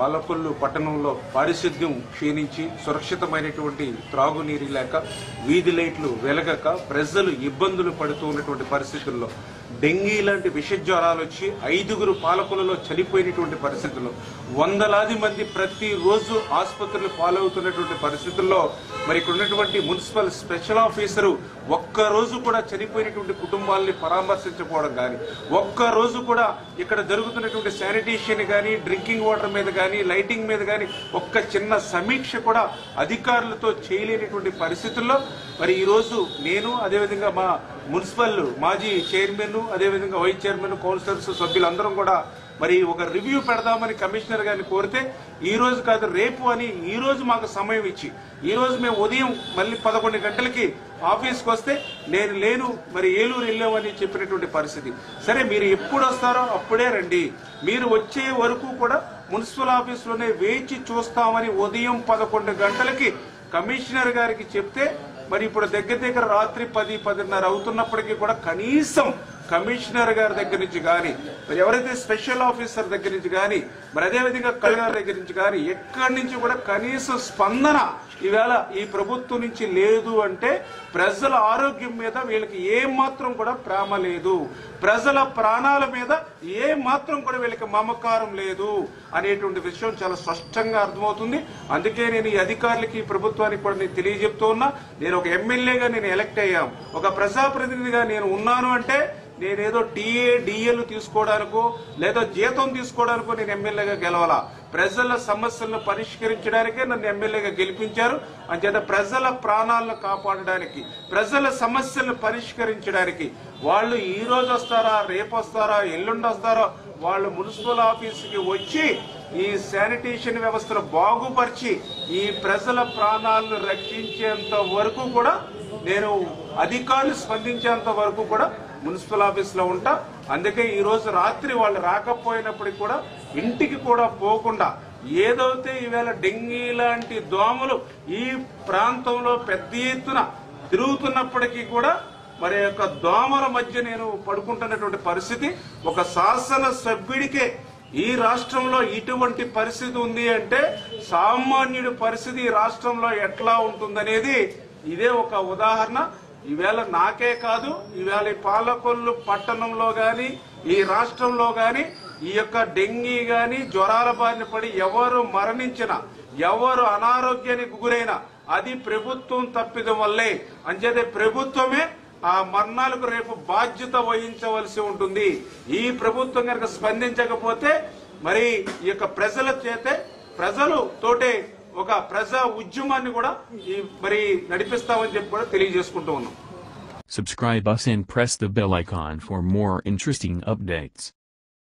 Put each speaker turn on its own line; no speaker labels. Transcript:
పాలకొల్లు పట్టణంలో పారిశుద్ధ్యం క్షీణించి సురక్షితమైనటువంటి త్రాగునీరు లేక వీధి లైట్లు వెలగక ప్రజలు ఇబ్బందులు పడుతూ ఉన్నటువంటి పరిస్థితుల్లో డెంగీ లాంటి విష జ్వరాలు వచ్చి ఐదుగురు పాలకులలో చనిపోయినటువంటి పరిస్థితుల్లో వందలాది మంది ప్రతిరోజు ఆసుపత్రులు పాలవుతున్నటువంటి పరిస్థితుల్లో మరి ఇక్కడ ఉన్నటువంటి మున్సిపల్ స్పెషల్ ఆఫీసరు ఒక్క రోజు కూడా చనిపోయినటువంటి కుటుంబాలని పరామర్శించకపోవడం కానీ ఒక్క రోజు కూడా ఇక్కడ జరుగుతున్నటువంటి శానిటేషన్ కానీ డ్రింకింగ్ వాటర్ మీద కానీ లైటింగ్ మీద కానీ ఒక్క చిన్న సమీక్ష కూడా అధికారులతో చేయలేనటువంటి పరిస్థితుల్లో మరి ఈ రోజు నేను అదేవిధంగా మా మున్సిపల్ మాజీ చైర్మన్ అదేవిధంగా వైస్ చైర్మన్ కౌన్సిలర్స్ సభ్యులందరం కూడా మరి ఒక రివ్యూ పెడదామని కమిషనర్ గారిని కోరితే ఈ రోజు కాదు రేపు అని ఈ రోజు మాకు సమయం ఇచ్చి ఈ రోజు మేము ఉదయం మళ్ళీ పదకొండు గంటలకి ఆఫీస్కి వస్తే నేను లేను మరి ఏలూరు వెళ్ళామని చెప్పినటువంటి పరిస్థితి సరే మీరు ఎప్పుడు వస్తారో అప్పుడే రండి మీరు వచ్చే వరకు కూడా మున్సిపల్ ఆఫీస్లోనే వేచి చూస్తామని ఉదయం పదకొండు గంటలకి కమిషనర్ గారికి చెప్తే మరి ఇప్పుడు దగ్గర దగ్గర రాత్రి పది పదిన్నర అవుతున్నప్పటికీ కూడా కనీసం కమిషనర్ గారి దగ్గర నుంచి కానీ మరి ఎవరైతే స్పెషల్ ఆఫీసర్ దగ్గర నుంచి కానీ మరి అదేవిధంగా కలెక్టర్ దగ్గర నుంచి కానీ ఎక్కడి నుంచి కూడా కనీస స్పందన ఈవేళ ఈ ప్రభుత్వం నుంచి లేదు అంటే ప్రజల ఆరోగ్యం మీద వీళ్ళకి ఏ మాత్రం కూడా ప్రేమ లేదు ప్రజల ప్రాణాల మీద ఏ మాత్రం కూడా వీళ్ళకి మమకారం లేదు అనేటువంటి విషయం చాలా స్పష్టంగా అర్థమవుతుంది అందుకే నేను ఈ అధికారులకి ఈ ప్రభుత్వానికి కూడా నేను తెలియజెప్తూ ఉన్నా నేను ఒక ఎమ్మెల్యేగా నేను ఎలక్ట్ అయ్యాం ఒక ప్రజాప్రతినిధిగా నేను ఉన్నాను అంటే నేనేదో టీఏ డిఏలు తీసుకోవడానికో లేదా జీతం తీసుకోవడానికో నేను ఎమ్మెల్యేగా గెలవాలా ప్రజల సమస్యలను పరిష్కరించడానికే నన్ను ఎమ్మెల్యేగా గెలిపించారు అంచేత ప్రజల ప్రాణాలను కాపాడడానికి ప్రజల సమస్యలను పరిష్కరించడానికి వాళ్ళు ఈ రోజు వస్తారా రేపు వస్తారా ఎల్లుండి వస్తారా వాళ్ళు మున్సిపల్ ఆఫీస్కి వచ్చి ఈ శానిటేషన్ వ్యవస్థను బాగుపరిచి ఈ ప్రజల ప్రాణాలను రక్షించేంత వరకు కూడా నేను అధికారులు స్పందించేంత వరకు కూడా మున్సిపల్ ఆఫీస్ లో ఉంటా అందుకే ఈ రోజు రాత్రి వాళ్ళు రాకపోయినప్పటికీ కూడా ఇంటికి కూడా పోకుండా ఏదైతే ఈవేళ డెంగీ లాంటి దోమలు ఈ ప్రాంతంలో పెద్ద ఎత్తున తిరుగుతున్నప్పటికీ కూడా మరి యొక్క దోమల మధ్య నేను పడుకుంటున్నటువంటి పరిస్థితి ఒక శాసన సభ్యుడికే ఈ రాష్ట్రంలో ఇటువంటి పరిస్థితి ఉంది అంటే సామాన్యుడి పరిస్థితి ఈ రాష్ట్రంలో ఎట్లా ఉంటుందనేది ఇదే ఒక ఉదాహరణ ఈవేళ నాకే కాదు ఈవేళ ఈ పాలకొల్లు పట్టణంలో గాని ఈ రాష్ట్రంలో గాని ఈ యొక్క డెంగీ గాని జ్వరాల బారిన పడి ఎవరు మరణించినా ఎవరు అనారోగ్యానికి గురైనా అది ప్రభుత్వం తప్పిదం వల్లే అంచేతే ప్రభుత్వమే ఆ మరణాలకు రేపు బాధ్యత వహించవలసి ఉంటుంది ఈ ప్రభుత్వం కనుక స్పందించకపోతే మరి ఈ యొక్క ప్రజల చేతే ప్రజలు తోటే ఒక ప్రజా ఉద్యమాన్ని కూడా ఈ మరి నడిపిస్తామని చెప్పి కూడా తెలియజేసుకుంటూ ఉన్నాం
Subscribe us and press the bell icon for more interesting updates.